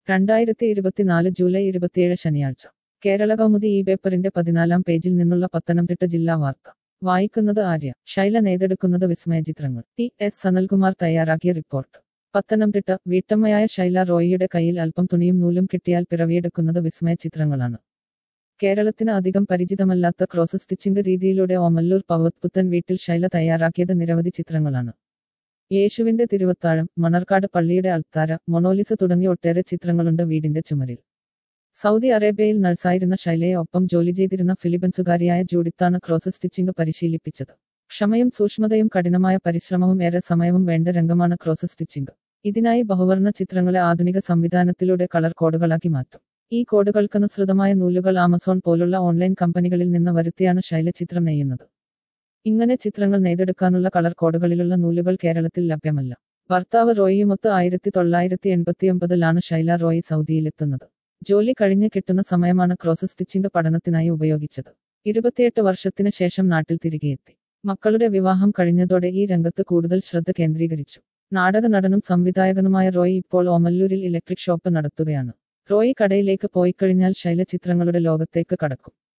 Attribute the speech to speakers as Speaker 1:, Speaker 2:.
Speaker 1: രണ്ടായിരത്തി ഇരുപത്തിനാല് ജൂലൈ ഇരുപത്തിയേഴ് ശനിയാഴ്ച കേരള കൗമുദി ഈ പേപ്പറിന്റെ പതിനാലാം പേജിൽ നിന്നുള്ള പത്തനംതിട്ട ജില്ലാ വാർത്ത വായിക്കുന്നത് ആര്യ ശൈല നെയ്തെടുക്കുന്നത് വിസ്മയചിത്രങ്ങൾ ടി എസ് സനൽകുമാർ തയ്യാറാക്കിയ റിപ്പോർട്ട് പത്തനംതിട്ട വീട്ടമ്മയായ ശൈല റോയിയുടെ കയ്യിൽ അല്പം തുണിയും നൂലും കിട്ടിയാൽ പിറവിയെടുക്കുന്നത് വിസ്മയചിത്രങ്ങളാണ് കേരളത്തിന് അധികം പരിചിതമല്ലാത്ത ക്രോസ് സ്റ്റിച്ചിംഗ് രീതിയിലൂടെ ഓമല്ലൂർ പവത് പുത്തൻ വീട്ടിൽ ശൈല തയ്യാറാക്കിയത് നിരവധി ചിത്രങ്ങളാണ് യേശുവിന്റെ തിരുവത്താഴം മണർക്കാട് പള്ളിയുടെ അൾത്താര മൊണോലിസ തുടങ്ങിയ ഒട്ടേറെ ചിത്രങ്ങളുണ്ട് വീടിന്റെ ചുമരിൽ സൗദി അറേബ്യയിൽ നഴ്സായിരുന്ന ശൈലയെ ഒപ്പം ജോലി ചെയ്തിരുന്ന ഫിലിപ്പൻസുകാരിയായ ജൂഡിത്താണ് ക്രോസ് സ്റ്റിച്ചിംഗ് പരിശീലിപ്പിച്ചത് ക്ഷമയും സൂക്ഷ്മതയും കഠിനമായ പരിശ്രമവും ഏറെ സമയവും വേണ്ട രംഗമാണ് ക്രോസ് സ്റ്റിച്ചിംഗ് ഇതിനായി ബഹുവർണ്ണ ചിത്രങ്ങളെ ആധുനിക സംവിധാനത്തിലൂടെ കളർ കോഡുകളാക്കി മാറ്റും ഈ കോഡുകൾക്കനുസൃതമായ നൂലുകൾ ആമസോൺ പോലുള്ള ഓൺലൈൻ കമ്പനികളിൽ നിന്ന് വരുത്തിയാണ് ശൈല ചിത്രം നെയ്യുന്നത് ഇങ്ങനെ ചിത്രങ്ങൾ നെയ്തെടുക്കാനുള്ള കളർ കോഡുകളിലുള്ള നൂലുകൾ കേരളത്തിൽ ലഭ്യമല്ല ഭർത്താവ് റോയിയുമൊത്ത് ആയിരത്തി തൊള്ളായിരത്തി എൺപത്തിയൊമ്പതിലാണ് ശൈല റോയി സൗദിയിലെത്തുന്നത് ജോലി കഴിഞ്ഞ് കിട്ടുന്ന സമയമാണ് ക്രോസ് സ്റ്റിച്ചിംഗ് പഠനത്തിനായി ഉപയോഗിച്ചത് ഇരുപത്തിയെട്ട് വർഷത്തിന് ശേഷം നാട്ടിൽ തിരികെയെത്തി മക്കളുടെ വിവാഹം കഴിഞ്ഞതോടെ ഈ രംഗത്ത് കൂടുതൽ ശ്രദ്ധ കേന്ദ്രീകരിച്ചു നാടക നടനും സംവിധായകനുമായ റോയ് ഇപ്പോൾ ഓമല്ലൂരിൽ ഇലക്ട്രിക് ഷോപ്പ് നടത്തുകയാണ് റോയ് കടയിലേക്ക് പോയിക്കഴിഞ്ഞാൽ ശൈല ചിത്രങ്ങളുടെ ലോകത്തേക്ക് കടക്കും